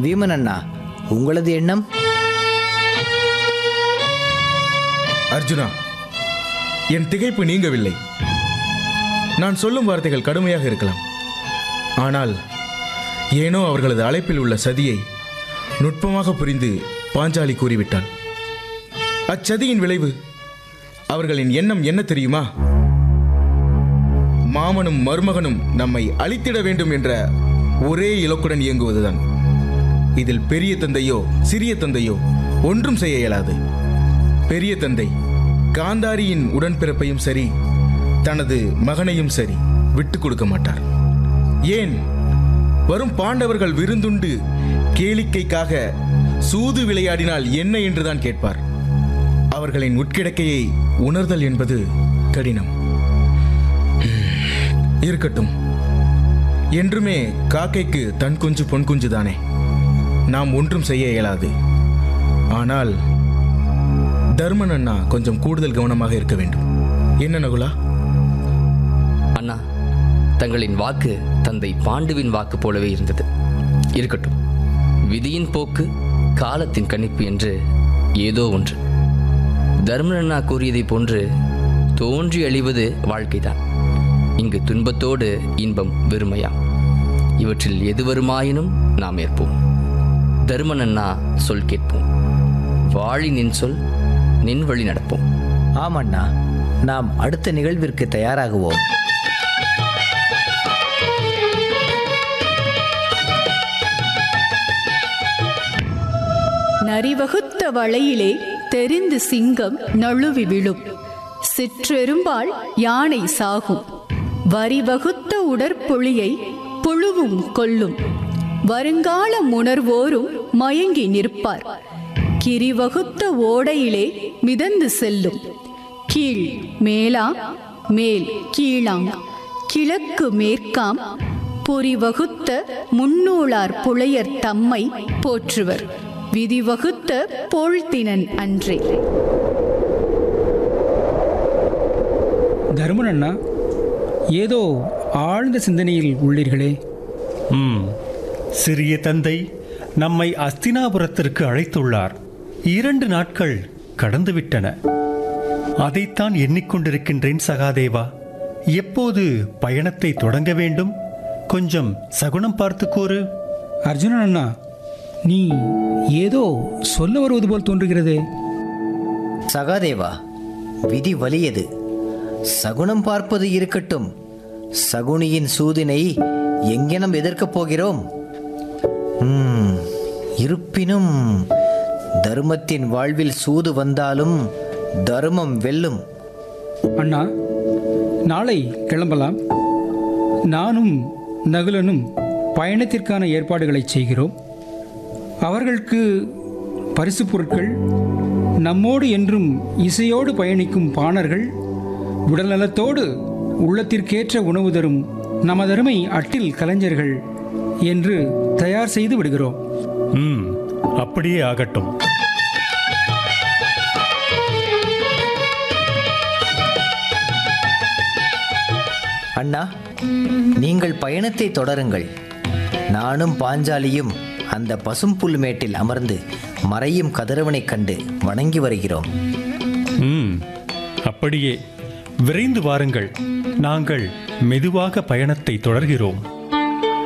வீமன் அண்ணா உங்களது எண்ணம் அர்ஜுனா என் திகைப்பு நீங்கவில்லை நான் சொல்லும் வார்த்தைகள் கடுமையாக இருக்கலாம் ஆனால் ஏனோ அவர்களது அழைப்பில் உள்ள சதியை நுட்பமாக புரிந்து பாஞ்சாலி கூறிவிட்டாள் அச்சதியின் விளைவு அவர்களின் எண்ணம் என்ன தெரியுமா மாமனும் மருமகனும் நம்மை அழித்திட வேண்டும் என்ற ஒரே இலக்குடன் இயங்குவதுதான் இதில் பெரிய தந்தையோ சிறிய தந்தையோ ஒன்றும் செய்ய இயலாது பெரிய தந்தை காந்தாரியின் உடன்பிறப்பையும் சரி தனது மகனையும் சரி விட்டு கொடுக்க மாட்டார் ஏன் வரும் பாண்டவர்கள் விருந்துண்டு கேளிக்கைக்காக சூது விளையாடினால் என்ன என்றுதான் கேட்பார் அவர்களின் உட்கிடக்கையை உணர்தல் என்பது கடினம் இருக்கட்டும் என்றுமே காக்கைக்கு தன் குஞ்சு பொன் குஞ்சு தானே நாம் ஒன்றும் செய்ய இயலாது ஆனால் தர்மன் அண்ணா கொஞ்சம் கூடுதல் கவனமாக இருக்க வேண்டும் என்ன நகுலா அண்ணா தங்களின் வாக்கு தந்தை பாண்டுவின் வாக்கு போலவே இருந்தது இருக்கட்டும் விதியின் போக்கு காலத்தின் கணிப்பு என்று ஏதோ ஒன்று தர்மனண்ணா கூறியதைப் போன்று தோன்றி அழிவது வாழ்க்கைதான் இங்கு துன்பத்தோடு இன்பம் வெறுமையா இவற்றில் எது வருமாயினும் நாம் ஏற்போம் தர்மனண்ணா சொல் கேட்போம் வாழி நின் சொல் நின் வழி நடப்போம் ஆமண்ணா நாம் அடுத்த நிகழ்விற்கு தயாராகுவோம் நரிவகுத்த வளையிலே தெரிந்து சிங்கம் நழுவி விழும் சிற்றெரும்பால் யானை சாகும் வரிவகுத்த உடற்பொழியை புழுவும் கொல்லும் வருங்காலம் உணர்வோரும் மயங்கி நிற்பார் கிரிவகுத்த ஓடையிலே மிதந்து செல்லும் கீழ் மேலா மேல் கீழாம் கிழக்கு மேற்காம் பொறிவகுத்த முன்னூளார் புலையர் தம்மை போற்றுவர் விதிவகுத்த போழ்த்தினன் அன்றே தருமன் அண்ணா ஏதோ ஆழ்ந்த சிந்தனையில் உள்ளீர்களே ம் சிறிய தந்தை நம்மை அஸ்தினாபுரத்திற்கு அழைத்துள்ளார் இரண்டு நாட்கள் கடந்துவிட்டன அதைத்தான் எண்ணிக்கொண்டிருக்கின்றேன் சகாதேவா எப்போது பயணத்தை தொடங்க வேண்டும் கொஞ்சம் சகுனம் பார்த்து கூறு அர்ஜுனன் அண்ணா நீ ஏதோ சொல்ல வருவது போல் தோன்றுகிறதே சகாதேவா விதி வலியது சகுனம் பார்ப்பது இருக்கட்டும் சகுனியின் சூதினை எங்கெனம் எதிர்க்கப் போகிறோம் ம், இருப்பினும் தர்மத்தின் வாழ்வில் சூது வந்தாலும் தர்மம் வெல்லும் அண்ணா நாளை கிளம்பலாம் நானும் நகுலனும் பயணத்திற்கான ஏற்பாடுகளை செய்கிறோம் அவர்களுக்கு பரிசு பொருட்கள் நம்மோடு என்றும் இசையோடு பயணிக்கும் பாணர்கள் உடல்நலத்தோடு உள்ளத்திற்கேற்ற உணவு தரும் நமதருமை அட்டில் கலைஞர்கள் என்று தயார் செய்து விடுகிறோம் ம் அப்படியே ஆகட்டும் அண்ணா நீங்கள் பயணத்தை தொடருங்கள் நானும் பாஞ்சாலியும் அந்த பசும்புல் மேட்டில் அமர்ந்து மறையும் கதிரவனைக் கண்டு வணங்கி வருகிறோம் ம் அப்படியே விரைந்து வாருங்கள் நாங்கள் மெதுவாக பயணத்தை தொடர்கிறோம்